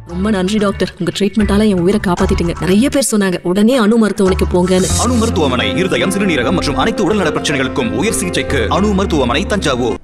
ரொம்ப நன்றி டாக்டர் உங்க ட்ரீட்மெண்டால என் உயிரை காப்பாத்திட்டீங்க நிறைய பேர் சொன்னாங்க உடனே அணு மருத்துவமனைக்கு போங்கன்னு அணு மருத்துவமனை இருதயம் சிறுநீரகம் மற்றும் அனைத்து உடல்நல பிரச்சனைகளுக்கும் உயர் சிகிச்சைக்கு அணு மருத்துவமனை தஞ்சாவூர்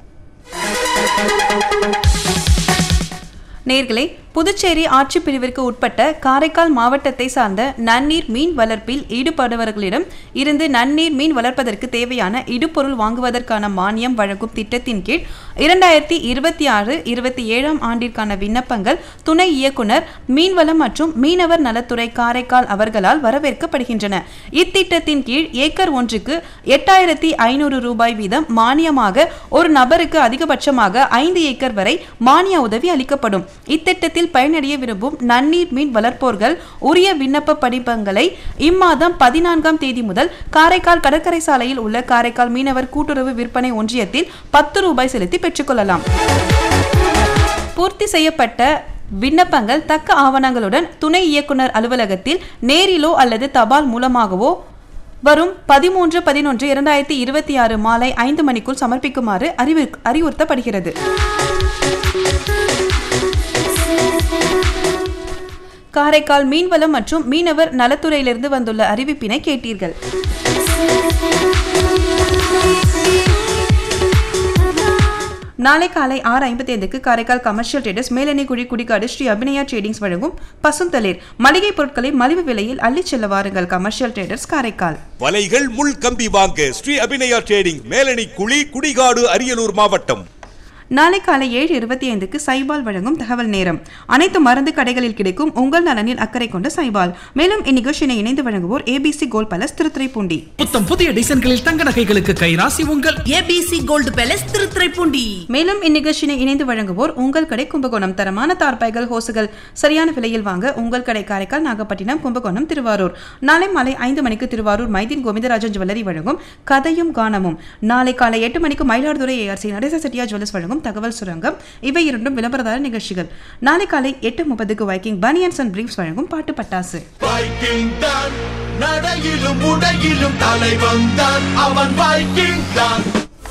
நேர்களே புதுச்சேரி ஆட்சிப் பிரிவிற்கு உட்பட்ட காரைக்கால் மாவட்டத்தை சார்ந்த நன்னீர் மீன் வளர்ப்பில் ஈடுபடுபவர்களிடம் இருந்து நன்னீர் மீன் வளர்ப்பதற்கு தேவையான இடுபொருள் வாங்குவதற்கான மானியம் வழங்கும் திட்டத்தின் கீழ் இரண்டாயிரத்தி இருபத்தி ஆறு இருபத்தி ஏழாம் ஆண்டிற்கான விண்ணப்பங்கள் துணை இயக்குனர் மீன்வளம் மற்றும் மீனவர் நலத்துறை காரைக்கால் அவர்களால் வரவேற்கப்படுகின்றன இத்திட்டத்தின் கீழ் ஏக்கர் ஒன்றுக்கு எட்டாயிரத்தி ஐநூறு ரூபாய் வீதம் மானியமாக ஒரு நபருக்கு அதிகபட்சமாக ஐந்து ஏக்கர் வரை மானிய உதவி அளிக்கப்படும் இத்திட்டத்தில் பயனடைய விரும்பும் நன்னீர் மீன் வளர்ப்போர்கள் உரிய விண்ணப்ப படிப்பங்களை இம்மாதம் பதினான்காம் தேதி முதல் காரைக்கால் கடற்கரை சாலையில் உள்ள காரைக்கால் மீனவர் கூட்டுறவு விற்பனை ஒன்றியத்தில் பத்து ரூபாய் செலுத்தி பெற்றுக்கொள்ளலாம் பூர்த்தி செய்யப்பட்ட விண்ணப்பங்கள் தக்க ஆவணங்களுடன் துணை இயக்குனர் அலுவலகத்தில் நேரிலோ அல்லது தபால் மூலமாகவோ வரும் பதிமூன்று பதினொன்று இரண்டாயிரத்தி இருபத்தி ஆறு மாலை ஐந்து மணிக்குள் சமர்ப்பிக்குமாறு அறிவு அறிவுறுத்தப்படுகிறது காரைக்கால் மீன்வளம் மற்றும் மீனவர் நலத்துறையிலிருந்து வந்துள்ள அறிவிப்பினை கேட்டீர்கள் நாளை காலை ஆறு ஐம்பத்தி ஐந்துக்கு காரைக்கால் கமர்ஷியல் ட்ரேடர்ஸ் மேலணி குழி குடிக்காடு ஸ்ரீ அபிநயா ட்ரேடிங்ஸ் வழங்கும் பசுந்தளிர் மளிகை பொருட்களை மலிவு விலையில் அள்ளிச் செல்ல வாருங்கள் கமர்ஷியல் ட்ரேடர்ஸ் காரைக்கால் வலைகள் முள் கம்பி வாங்க ஸ்ரீ அபிநயா ட்ரேடிங் மேலணி குழி குடிகாடு அரியலூர் மாவட்டம் நாளை காலை ஏழு இருபத்தி ஐந்துக்கு சைபால் வழங்கும் தகவல் நேரம் அனைத்து மருந்து கடைகளில் கிடைக்கும் உங்கள் நலனில் அக்கறை கொண்ட சைபால் மேலும் இந்நிகழ்ச்சியினை இணைந்து வழங்குவோர் ஏபிசி கோல் பேலஸ் திருத்துறைப்பூண்டி புத்தம் புதிய டிசைன்களில் தங்க நகைகளுக்கு கைராசி உங்கள் ஏபிசி கோல்டு பேலஸ் திருத்துறைப்பூண்டி மேலும் இந்நிகழ்ச்சியினை இணைந்து வழங்குவோர் உங்கள் கடை கும்பகோணம் தரமான தார்பாய்கள் ஹோசுகள் சரியான விலையில் வாங்க உங்கள் கடை காரைக்கால் நாகப்பட்டினம் கும்பகோணம் திருவாரூர் நாளை மாலை ஐந்து மணிக்கு திருவாரூர் மைதீன் கோவிந்தராஜன் ஜுவல்லரி வழங்கும் கதையும் கானமும் நாளை காலை எட்டு மணிக்கு மயிலாடுதுறை ஏஆர்சி நடேச செட்டியா ஜுவல்லர்ஸ் வழங்கும் தகவல் சுரங்கம் இவை இரண்டும் விளம்பரதார நிகழ்ச்சிகள் நாளை காலை எட்டு முப்பதுக்கு வைக்கிங் பனியன்ஸ் அண்ட் பிரீஃப்ஸ் வழங்கும் பாட்டு பட்டாசு வைக்கிங் தான் நடையிலும் உடையிலும் தலைவன் தான் அவன் வைக்கிங் தான்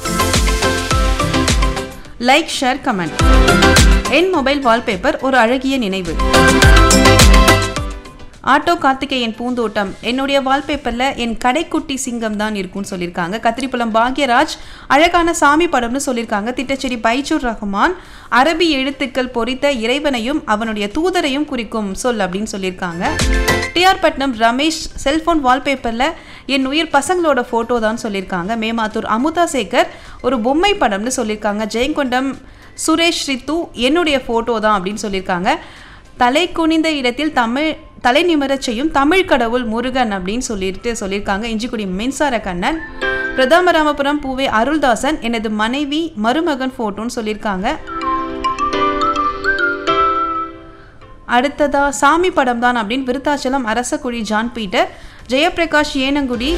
லைக் ஷேர் கமெண்ட் என் மொபைல் வால்பேப்பர் ஒரு அழகிய நினைவு ஆட்டோ கார்த்திகேயன் பூந்தோட்டம் என்னுடைய வால்பேப்பரில் என் கடைக்குட்டி சிங்கம் தான் இருக்கும்னு சொல்லியிருக்காங்க கத்திரிப்புலம் பாக்யராஜ் அழகான சாமி படம்னு சொல்லியிருக்காங்க திட்டச்சேரி பைச்சூர் ரஹ்மான் அரபி எழுத்துக்கள் பொறித்த இறைவனையும் அவனுடைய தூதரையும் குறிக்கும் சொல் அப்படின்னு சொல்லியிருக்காங்க டிஆர் பட்னம் ரமேஷ் செல்போன் வால்பேப்பரில் என் உயிர் பசங்களோட ஃபோட்டோ தான் சொல்லியிருக்காங்க மேமாத்தூர் அமுதா சேகர் ஒரு பொம்மை படம்னு சொல்லியிருக்காங்க ஜெயங்கொண்டம் சுரேஷ் ரித்து என்னுடைய ஃபோட்டோ தான் அப்படின்னு சொல்லியிருக்காங்க தலை குனிந்த இடத்தில் தமிழ் தலை நிமிரச் செய்யும் தமிழ் கடவுள் முருகன் அப்படின்னு சொல்லிட்டு சொல்லியிருக்காங்க இஞ்சிக்குடி மின்சார கண்ணன் பிரதாமராமபுரம் பூவே அருள்தாசன் எனது மனைவி மருமகன் ஃபோட்டோன்னு சொல்லியிருக்காங்க அடுத்ததா சாமி படம் தான் அப்படின்னு விருத்தாச்சலம் அரசக்குடி ஜான் பீட்டர் ஜெயபிரகாஷ் ஏனங்குடி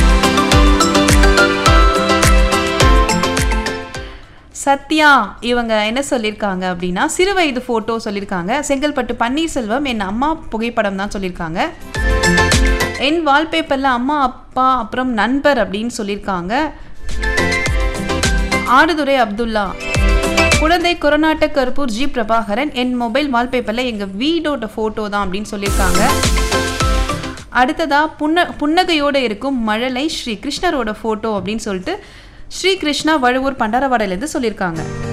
சத்யா இவங்க என்ன சொல்லியிருக்காங்க அப்படின்னா சிறு வயது ஃபோட்டோ சொல்லியிருக்காங்க செங்கல்பட்டு பன்னீர்செல்வம் என் அம்மா புகைப்படம் தான் சொல்லியிருக்காங்க என் வால்பேப்பரில் அம்மா அப்பா அப்புறம் நண்பர் அப்படின்னு சொல்லியிருக்காங்க ஆடுதுறை அப்துல்லா குழந்தை கொரோனாட்ட கருப்பூர் ஜி பிரபாகரன் என் மொபைல் வால்பேப்பரில் எங்கள் வீடோட ஃபோட்டோ தான் அப்படின்னு சொல்லியிருக்காங்க அடுத்ததா புன்ன புன்னகையோடு இருக்கும் மழலை ஸ்ரீ கிருஷ்ணரோட ஃபோட்டோ அப்படின்னு சொல்லிட்டு ஸ்ரீ கிருஷ்ணா வழுவூர் பண்டாரவாடையிலேருந்து சொல்லியிருக்காங்க